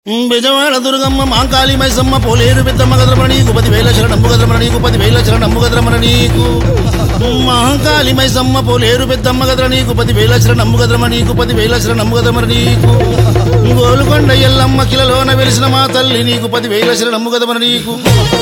బెజవాడ దుర్గమ్మ మాంకాళి మైసమ్మ పోలేరు పెద్దమ్మ గద్రమణ నీకు పదివేల శరణమ్ము గద్రమణ నీకు పదివేల శరణమ్ము గద్రమణ నీకు మహంకాళి మైసమ్మ పోలేరు పెద్దమ్మ గద్ర నీకు పదివేల శరణమ్ము గద్రమ నీకు పదివేల శరణమ్ము గద్రమణ నీకు గోలుకొండ ఎల్లమ్మ కిలలోన వెలిసిన మా తల్లి నీకు పదివేల శరణమ్ము గదమన నీకు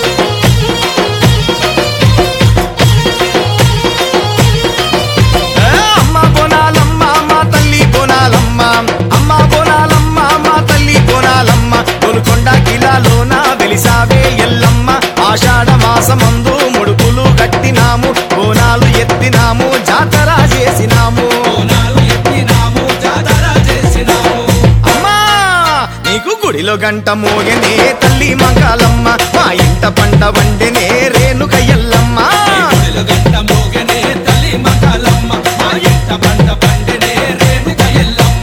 అమ్మ బోనాలమ్మ మా తల్లి బోనాలమ్మ అమ్మ బోనాలమ్మ మా తల్లి బోనాలమ్మ గోలుకొండ కిలాలోన వెలిసావే ఎల్లమ్మ ఆషాఢ మాసమందు ముడుపులు కట్టినాము బోనాలు ఎత్తినాము జాతర చేసినాము బోనాలు ఎత్తినాము జాతర చేసినాము అమ్మా నీకు గుడిలో గంట మోగనే తల్లి మంగాలమ్మ మా ఇంట పంట వండెనే రేణుక ఎల్లమ్మ వెలుగంట మోగనే తల్లి మకాలమ్మ మా ఇంట పంట పండనే రేణుక ఎల్లమ్మ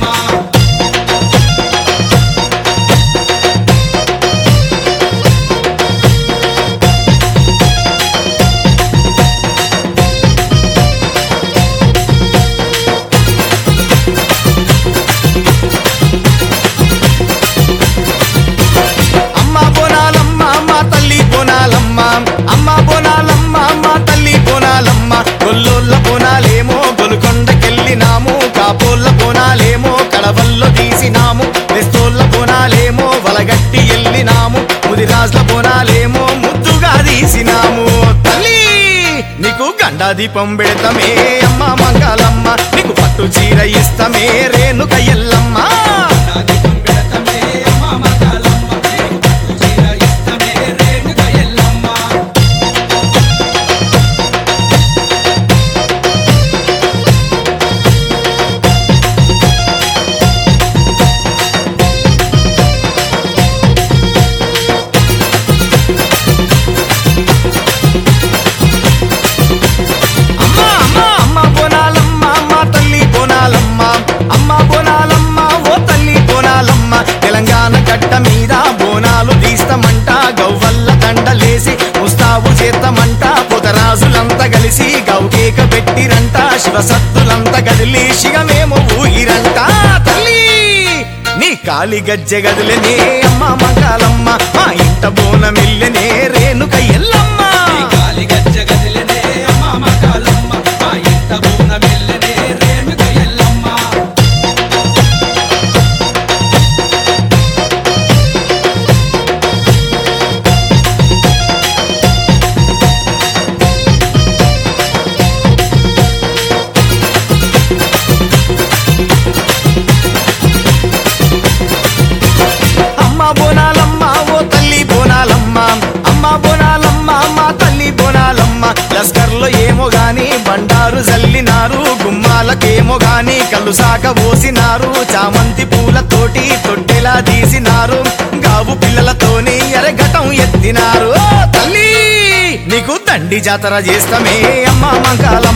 అమ్మ బోనాలమ్మ మా తల్లి బోనాలమ్మ అమ్మ బోనాలమ్మ మా తల్లి బోనాలమ్మ గొల్లోళ్ళ బోనాలేమో గొలుకొండకెళ్ళినాము కాపోళ్ళ బోనాలేమో కడవల్లో తీసినాము వెస్తోళ్ళ బోనాలేమో వలగట్టి ఎల్లినాము ముదిరాజుల బోనాలేమో ముద్దుగా తీసినాము తల్లి నీకు గండా దీపం పెడతామే అమ్మ మంగళమ్మ నీకు పట్టు చీర ఇస్తమే రేణుక ఎల్లమ్మ నా దీపం పెడతమే అమ్మ మకాలమ్మ నీకు పట్టు చీర ఇస్తమే రేణుక ఎల్లమ్మ అమ్మ అమ్మ అమ్మ బోనాలమ్మ మా తల్లి బోనాలమ్మ అమ్మ బోనాలమ్మ ఓ తల్లి బోనాలమ్మ తెలంగాణ గడ్డ మీద బోనాలు తీస్తామంట గవ్వల్ల దండలేసి ముస్తాబు చేస్తామంట పొదరాజులంతా కలిసి గౌకేక పెట్టిరంట శివసత్తులంతా కదిలి శిగమేమో ఊగిరంట తల్లి నీ కాలి గజ్జె గదిలనే అమ్మ మంకాలమ్మ మా ఇంట బోనమిల్లెనే రేణుక ఎల్లమ్మ ఈ గాలి గజ్జ గదిలనే అమ్మ మకాలమ్మ మా ఇంట బూన మెల్లనే రేణుక ఎల్లమ్మ అమ్మ బోనాలమ్మ ఓ తల్లి బోనాలమ్మ అమ్మ బోనాలమ్మ మా తల్లి బోనాలమ్మ లస్కర్లో ఏమో గాని బండారు జల్లినారు గుమ్మాలకేమో గాని కళ్ళు సాక పోసినారు చామంతి పూలతోటి తొట్టెలా తీసినారు గావు పిల్లలతోని ఎరగటం ఎత్తినారు ఓ తల్లి నీకు దండి జాతర చేస్తామే అమ్మ మంకాలమ్మ